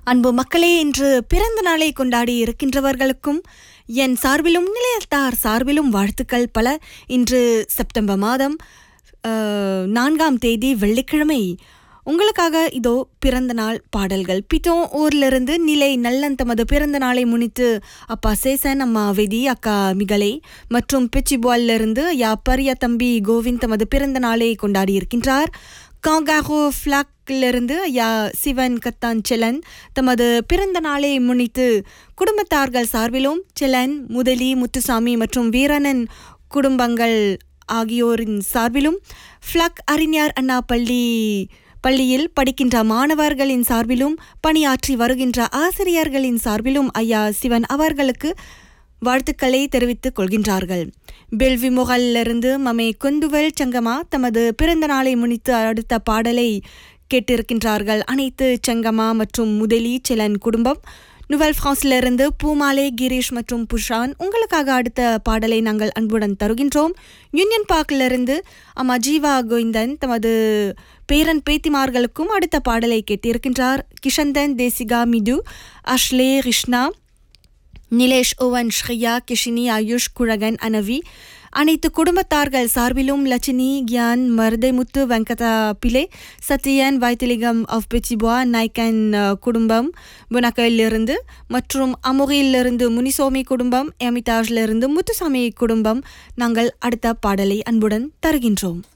அன்பு மக்களே இன்று பிறந்த நாளை கொண்டாடி இருக்கின்றவர்களுக்கும் என் சார்பிலும் நிலையத்தார் சார்பிலும் வாழ்த்துக்கள் பல இன்று செப்டம்பர் மாதம் அஹ், நான்காம் தேதி வெள்ளிக்கிழமை உங்களுக்காக இதோ பிறந்த நாள் பாடல்கள் பிட்டோம் ஊர்லிருந்து நிலை நல்லன் தமது பிறந்த நாளை முன்னிட்டு அப்பா சேசன் அம்மா வெதி அக்கா மிகலை மற்றும் பிச்சிபாலிருந்து யா பரிய தம்பி கோவிந்த் தமது பிறந்த நாளை கொண்டாடி இருக்கின்றார் காங்காகோ ஃப்ளாக்லிருந்து யா சிவன் கத்தான் செலன் தமது பிறந்த நாளை முன்னிட்டு குடும்பத்தார்கள் சார்பிலும் செலன் முதலி முத்துசாமி மற்றும் வீரனன் குடும்பங்கள் ஆகியோரின் சார்பிலும் ஃப்ளக் அறிஞர் அண்ணா பள்ளி பள்ளியில் படிக்கின்ற மாணவர்களின் சார்பிலும் பணியாற்றி வருகின்ற ஆசிரியர்களின் சார்பிலும் ஐயா சிவன் அவர்களுக்கு வாழ்த்துக்களை தெரிவித்துக் கொள்கின்றார்கள் பெல்வி முகலிலிருந்து மமே குந்துவல் சங்கமா தமது பிறந்த நாளை முன்னிட்டு அடுத்த பாடலை கேட்டிருக்கின்றார்கள் அனைத்து சங்கமா மற்றும் முதலி செலன் குடும்பம் நுவல் பிரான்சிலிருந்து பூமாலே கிரீஷ் மற்றும் புஷான் உங்களுக்காக அடுத்த பாடலை நாங்கள் அன்புடன் தருகின்றோம் யூனியன் பார்க்கிலிருந்து அம்மா ஜீவா கோவிந்தன் தமது பேரன் பேத்திமார்களுக்கும் அடுத்த பாடலை கேட்டிருக்கின்றார் கிஷந்தன் தேசிகா மிது அஷ்லே கிருஷ்ணா நிலேஷ் ஓவன் ஸ்ரீயா கிஷினி ஆயுஷ் குழகன் அனவி அனைத்து குடும்பத்தார்கள் சார்பிலும் லட்சுமி கியான் மருதைமுத்து வெங்கதா பிலே சத்யன் வைத்திலிகம் ஆஃப் பிச்சிபுவா நாய்கன் அஹ், குடும்பம் புனக்கையிலிருந்து மற்றும் அமுகையிலிருந்து முனிசோமி குடும்பம் எமிதாஜ்லிருந்து முத்துசாமி குடும்பம் நாங்கள் அடுத்த பாடலை அன்புடன் தருகின்றோம்